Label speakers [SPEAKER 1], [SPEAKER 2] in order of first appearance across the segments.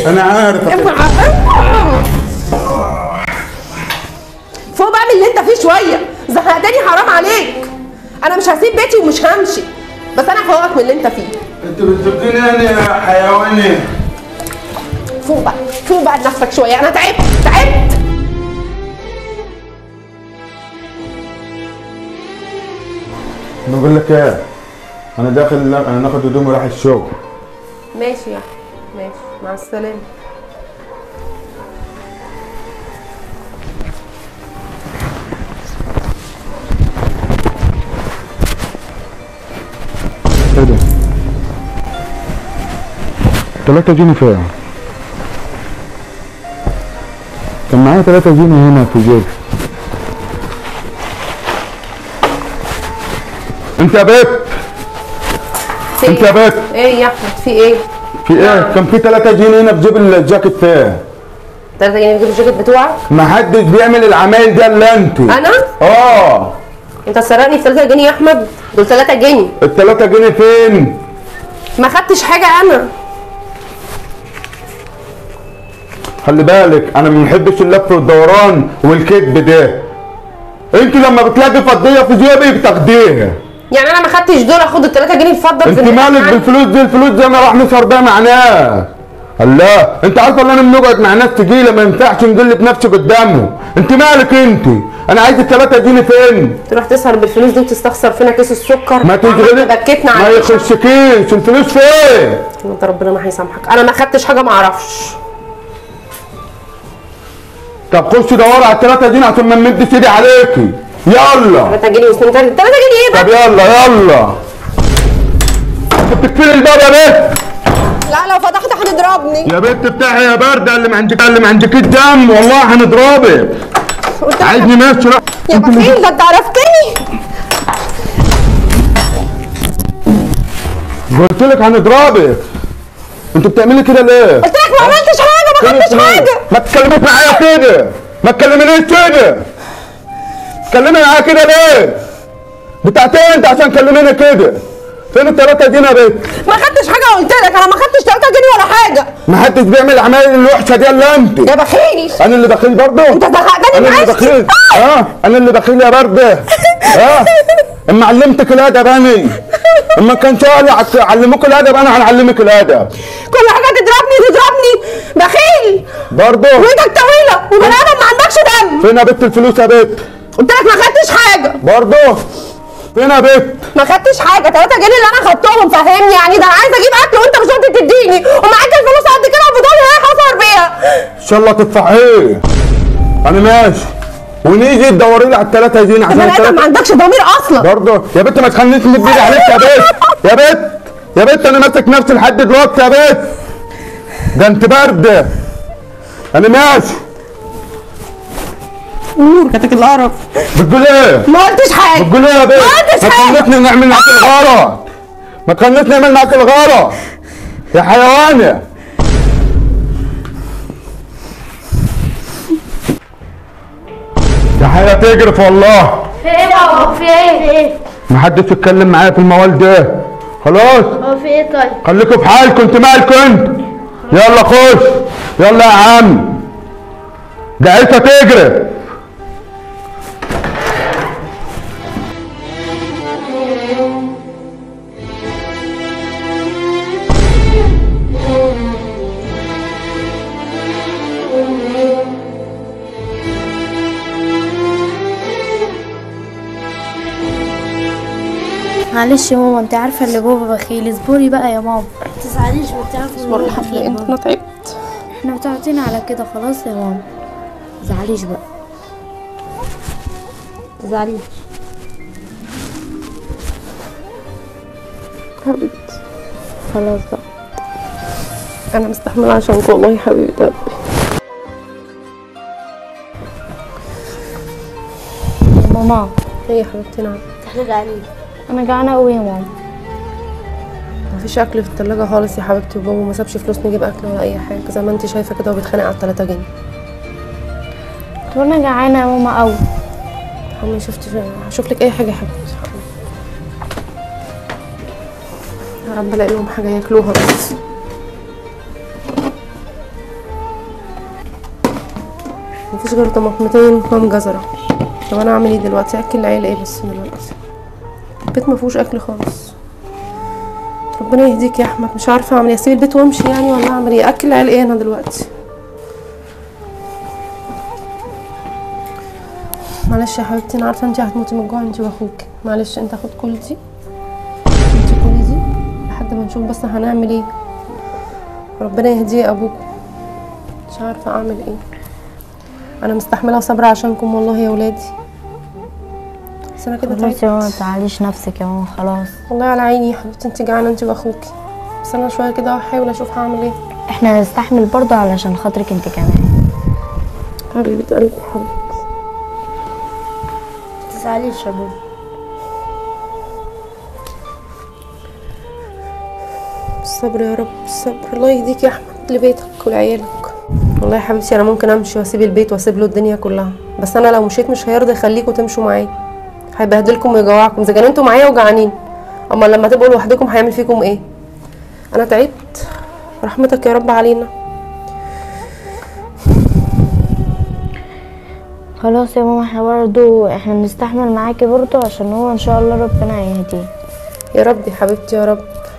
[SPEAKER 1] انا عارف
[SPEAKER 2] اوعى فوق بقى من اللي انت فيه شويه زهقتني حرام عليك انا مش هسيب بيتي ومش همشي بس انا هفوقك من اللي انت فيه
[SPEAKER 1] انت بتزقني انا يا حيواني
[SPEAKER 2] فوق بقى فوق بقى لنفسك شويه انا تعبت تعبت
[SPEAKER 1] بقول لك ايه انا داخل انا ناخد هدومي رايح الشغل
[SPEAKER 2] ماشي يا أحمد، ماشي مع السلامه
[SPEAKER 1] ايه ده 3 جنيه فين كان معايا 3 جنيه هنا في جيبي انت يا بيت
[SPEAKER 2] في
[SPEAKER 1] انت يا
[SPEAKER 2] ايه؟
[SPEAKER 1] بيت
[SPEAKER 2] ايه يا احمد في ايه؟
[SPEAKER 1] في ايه كان في 3 جنيه هنا في جيب الجاكيت فين
[SPEAKER 2] 3 جنيه بتجيب الجاكيت بتوعك؟
[SPEAKER 1] ما حدش بيعمل العمايل ده الا انت
[SPEAKER 2] انا؟
[SPEAKER 1] اه
[SPEAKER 2] انت سرقني في 3 جنيه يا احمد دول 3 جنيه
[SPEAKER 1] ال 3 جنيه فين
[SPEAKER 2] ما خدتش حاجه انا
[SPEAKER 1] خلي بالك انا ما بحبش اللف والدوران والكذب ده انت لما بتلاقي فضيه في جيبي بتاخديها
[SPEAKER 2] يعني انا ما خدتش دول اخد ال 3 جنيه اتفضل
[SPEAKER 1] انت
[SPEAKER 2] في البيت
[SPEAKER 1] مالك
[SPEAKER 2] عندي.
[SPEAKER 1] بالفلوس دي الفلوس دي انا راح نسهر بيها مع ناس الله انت عارفه ان انا بنقعد مع ناس تقيله ما ينفعش نقلب نفسي قدامهم انت مالك انت انا عايز الثلاثه جنيه فين
[SPEAKER 2] تروح تسهر بالفلوس دي وتستخسر فينا كيس السكر
[SPEAKER 1] ما تشغلي
[SPEAKER 2] بكتنا
[SPEAKER 1] ما
[SPEAKER 2] على
[SPEAKER 1] يخشكيش الفلوس فين
[SPEAKER 2] انت ربنا ما هيسامحك انا ما خدتش حاجه ما اعرفش
[SPEAKER 1] طب خش دور على الثلاثه جنيه عشان ما نمدش ايدي عليكي يلا
[SPEAKER 2] 3 جنيه وسنين 3 جنيه ايه
[SPEAKER 1] طب يلا يلا انت بتقفلي الباب يا بنت
[SPEAKER 2] لا لو فتحت هنضربني
[SPEAKER 1] يا بنت بتاعي يا بارده اللي ما عندك اللي ما عندك الدم والله هنضربك
[SPEAKER 2] قلت لك
[SPEAKER 1] عايزني ماشي لا
[SPEAKER 2] يا بخيل ده انت عرفتني
[SPEAKER 1] قلت لك هنضربك انت بتعملي كده ليه؟
[SPEAKER 2] قلت لك ما عملتش حاجه ما خدتش حاجه
[SPEAKER 1] ما تكلميش معايا كده ما تكلمنيش كده تكلمي معايا كده ليه؟ بتاعت ايه انت عشان تكلميني كده؟ فين التلاتة جنيه يا بنت؟
[SPEAKER 2] ما خدتش حاجه قلت لك انا ما خدتش 3 جنيه ولا حاجه
[SPEAKER 1] ما حدش بيعمل العمايل الوحشه دي الا انت
[SPEAKER 2] يا بخيل
[SPEAKER 1] انا اللي بخيل برضه
[SPEAKER 2] انت زهقتني
[SPEAKER 1] انا اللي
[SPEAKER 2] معاك
[SPEAKER 1] بخيل اه انا اللي بخيل يا برده اه اما علمتك الادب انا اما كان سؤالي عك- علموك الادب انا هنعلمك الادب
[SPEAKER 2] كل حاجه تضربني تضربني بخيل
[SPEAKER 1] برضه
[SPEAKER 2] وايدك طويله وبني ادم ما عندكش دم
[SPEAKER 1] فين يا بت الفلوس يا بت
[SPEAKER 2] قلت لك ما خدتش حاجه
[SPEAKER 1] برضه فين يا بت
[SPEAKER 2] ما خدتش حاجه 3 جنيه اللي انا خدتهم فاهمني يعني ده انا عايزه اجيب اكل وانت مش راضي تديني ومعاك الفلوس قد كده وفضولي رايح اصور بيها
[SPEAKER 1] ان شاء الله تدفعيه انا ماشي ونيجي تدوري لي على الثلاثة جنيه عشان
[SPEAKER 2] بني ادم ما
[SPEAKER 1] التلاتة
[SPEAKER 2] عندكش ضمير اصلا
[SPEAKER 1] برضه يا بت ما تخلينيش مد ايدي عليك يا بت يا بت يا بت انا ماسك نفسي لحد دلوقتي يا بت ده انت برده انا ماشي
[SPEAKER 2] نور كاتك القرف
[SPEAKER 1] بتقول ايه؟
[SPEAKER 2] ما قلتش حاجه
[SPEAKER 1] بتقول ايه يا بيه؟
[SPEAKER 2] ما قلتش
[SPEAKER 1] ما
[SPEAKER 2] حاجة.
[SPEAKER 1] تخلتني نعمل معاك الغلط ما تخلتني نعمل معاك الغلط يا حيوانة يا حياة تجرف والله
[SPEAKER 3] في ايه بابا في ايه في ايه
[SPEAKER 1] ما حدش يتكلم معايا في الموال ده خلاص
[SPEAKER 3] هو في ايه طيب
[SPEAKER 1] خليكوا في حالكم انت مالكم انت يلا خش يلا يا عم ده عيسى تجري
[SPEAKER 4] معلش يا ماما انت عارفه اللي بابا بخيل اصبري بقى يا ماما
[SPEAKER 3] تزعليش بتعرفي
[SPEAKER 2] اصبر لحد انت انا تعبت
[SPEAKER 4] احنا متعودين على كده خلاص يا ماما متزعليش بقى
[SPEAKER 2] تزعليش حبيبتي
[SPEAKER 4] خلاص بقى
[SPEAKER 2] انا مستحمله عشانك والله يا حبيبه قلبي
[SPEAKER 4] يا ماما
[SPEAKER 2] ايه يا حبيبتي نعم
[SPEAKER 3] تحرج عليك
[SPEAKER 4] انا جعانه قوي يا ماما
[SPEAKER 2] مفيش اكل في التلاجة خالص يا حبيبتي وبابا ما سابش فلوس نجيب اكل ولا اي حاجه زي ما انت شايفه كده وبيتخانق على 3 جنيه
[SPEAKER 4] طب انا جعانه يا ماما قوي
[SPEAKER 2] حمي شفت هشوف لك اي حاجه يا حبيبتي يا رب الاقي لهم حاجه ياكلوها بس مفيش غير طماطمتين وكام جزرة طب انا اعمل ايه دلوقتي اكل العيلة ايه بس دلوقتي البيت مفيهوش اكل خالص ربنا يهديك يا احمد مش عارفه اعمل ايه اسيب البيت وامشي يعني ولا اعمل ايه اكل العيال ايه انا دلوقتي معلش يا حبيبتي انا عارفه انت هتموتي من الجوع انت واخوك معلش انت خد كل دي انت كل دي لحد ما نشوف بس هنعمل ايه ربنا يهديه ابوكم مش عارفه اعمل ايه انا مستحمله وصابره عشانكم والله يا ولادي بس انا كده
[SPEAKER 4] خلاص يا ماما
[SPEAKER 2] تعبت
[SPEAKER 4] متعليش نفسك يا ماما خلاص
[SPEAKER 2] والله على عيني يا حبيبتي انت جعانه انت واخوكي بس انا شويه كده هحاول اشوف هعمل ايه
[SPEAKER 4] احنا هنستحمل برضه علشان خاطرك انت كمان
[SPEAKER 2] حبيبه قلبي حبيبتي
[SPEAKER 3] تزعليش يا بابا
[SPEAKER 2] الصبر يا رب الصبر الله يهديك يا احمد لبيتك ولعيالك والله يا حبيبتي انا ممكن امشي واسيب البيت واسيب له الدنيا كلها بس انا لو مشيت مش هيرضى يخليكم تمشوا معايا هيبهدلكم ويجوعكم اذا كان انتوا معايا وجعانين اما لما تبقوا لوحدكم هيعمل فيكم ايه انا تعبت رحمتك يا رب علينا
[SPEAKER 4] خلاص يا ماما احنا برضه احنا بنستحمل معاكي برضه عشان هو ان شاء الله ربنا هيهديه
[SPEAKER 2] يا رب يا حبيبتي يا رب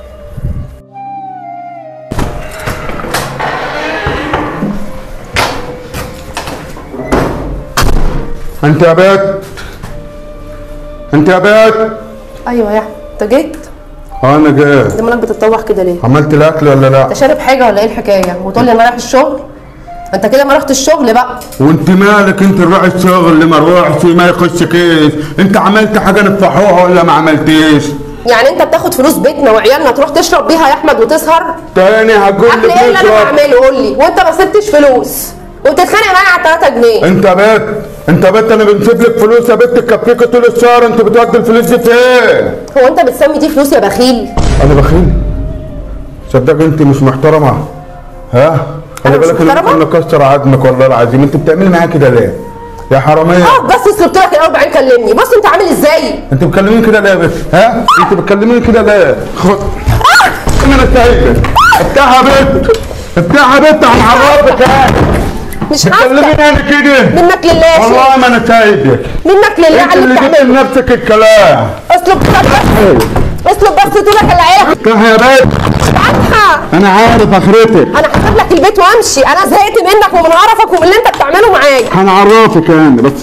[SPEAKER 1] انت يا بيت انت يا بيت
[SPEAKER 2] ايوه يا احمد انت جيت
[SPEAKER 1] انا جاي
[SPEAKER 2] انت مالك بتتطوح كده ليه
[SPEAKER 1] عملت الاكل ولا لا
[SPEAKER 2] انت شارب حاجه ولا ايه الحكايه وتقول لي انا رايح الشغل انت كده ما رحت الشغل بقى
[SPEAKER 1] وانت مالك انت الراعي الشغل اللي ما روحش ما يخش كيس انت عملت حاجه نفحوها ولا ما عملتيش
[SPEAKER 2] يعني انت بتاخد فلوس بيتنا وعيالنا تروح تشرب بيها يا احمد وتسهر
[SPEAKER 1] تاني هقول
[SPEAKER 2] اكل
[SPEAKER 1] لك
[SPEAKER 2] ايه اللي انا
[SPEAKER 1] فلوس
[SPEAKER 2] بعمله قول لي وانت ما سبتش فلوس وبتتخانق معايا على 3 جنيه
[SPEAKER 1] انت بيت انت بيت انا بنسيب لك فلوس يا بنت تكفيك طول الشهر انت بتودي الفلوس دي فين؟
[SPEAKER 2] هو انت بتسمي دي فلوس يا بخيل
[SPEAKER 1] انا بخيل صدق انت مش محترمه ها خلي
[SPEAKER 2] أنا مش
[SPEAKER 1] بالك انا
[SPEAKER 2] محترمة؟
[SPEAKER 1] ممكن اكسر عظمك والله العظيم انت بتعملي معايا كده ليه؟ يا حراميه
[SPEAKER 2] اه بس سلبت لك الاول بعدين كلمني بص انت عامل ازاي
[SPEAKER 1] انت بتكلميني كده ليه يا بنت؟ ها؟ انت بتكلميني كده ليه؟ خد انا سايبك افتحها يا بنت افتحها يا بنت هنعرفك ها
[SPEAKER 2] مش
[SPEAKER 1] تكلميني
[SPEAKER 2] عارفه
[SPEAKER 1] انا كده
[SPEAKER 2] منك لله يا شيخ.
[SPEAKER 1] والله ما انا سايبك
[SPEAKER 2] منك لله
[SPEAKER 1] انت
[SPEAKER 2] على اللي
[SPEAKER 1] اللي جبت
[SPEAKER 2] بتعمله
[SPEAKER 1] لنفسك الكلام
[SPEAKER 2] اسلب بس اسلب بس طولك العيله
[SPEAKER 1] افتحها يا بنت
[SPEAKER 2] افتحها
[SPEAKER 1] انا عارف اخرتك
[SPEAKER 2] انا هسيب لك البيت وامشي انا زهقت منك ومن قرفك ومن اللي انت بتعمله معايا
[SPEAKER 1] هنعرفك انا بس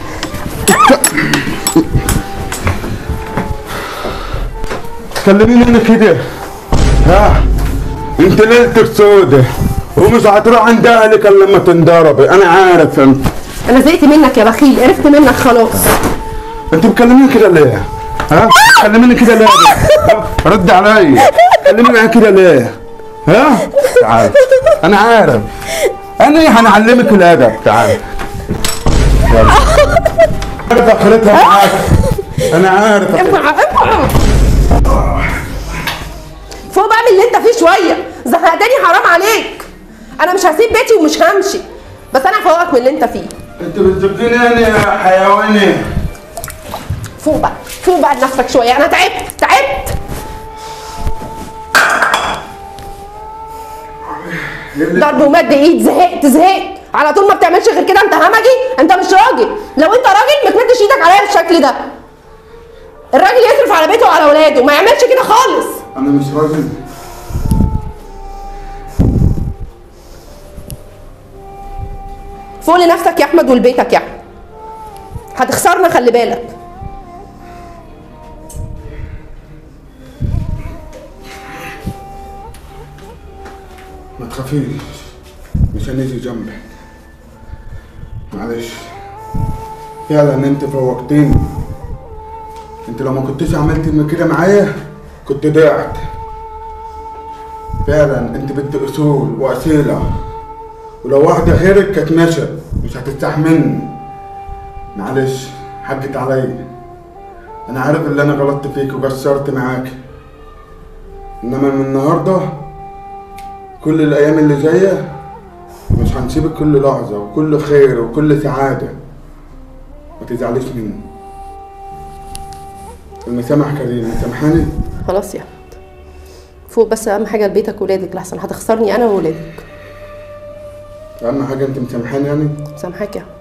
[SPEAKER 1] كلميني انا كده ها انت ليلتك سودة ومش هتروح عند اهلك الا لما تنضربي انا عارف انت
[SPEAKER 2] انا زهقت منك يا بخيل عرفت منك خلاص
[SPEAKER 1] انت بتكلميني كده ليه؟ ها؟ بتكلميني كده ليه؟ ها؟ رد عليا كلميني كده ليه؟ ها؟ تعال انا عارف انا هنعلمك الادب تعال يلا عارف اخرتها معاك انا عارف آخرتها.
[SPEAKER 2] افعل افعل فوق بقى من اللي انت فيه شويه زهقتني حرام عليك انا مش هسيب بيتي ومش همشي بس انا هفوقك من اللي انت فيه
[SPEAKER 1] انت بتزقني انا يا حيواني
[SPEAKER 2] فوق بقى فوق بقى لنفسك شويه انا تعبت تعبت ضرب ومد ايد زهقت زهقت على طول ما بتعملش غير كده انت همجي انت مش راجل لو انت راجل ما تمدش ايدك عليا بالشكل ده الراجل يصرف على بيته وعلى اولاده ما يعملش كده خالص
[SPEAKER 1] انا مش راجل
[SPEAKER 2] فوق لنفسك يا احمد ولبيتك يا احمد هتخسرنا خلي بالك
[SPEAKER 1] ما تخافيش مش هنيجي جنبك معلش فعلا انت فوقتيني انت لو ما كنتش عملت كده معايا كنت ضعت فعلا انت بنت اصول واصيله ولو واحده غيرك كانت مشت مش هتستحملني معلش حقك عليا انا عارف اللي انا غلطت فيك وقصرت معاك انما من النهارده كل الايام اللي جايه مش هنسيبك كل لحظه وكل خير وكل سعاده ما تزعليش مني المسامح كريم سامحاني
[SPEAKER 2] خلاص يا احمد فوق بس اهم حاجه لبيتك وولادك لحسن هتخسرني انا وولادك
[SPEAKER 1] اهم حاجه انت مسامحاني يعني
[SPEAKER 2] سامحاك يا أحمد.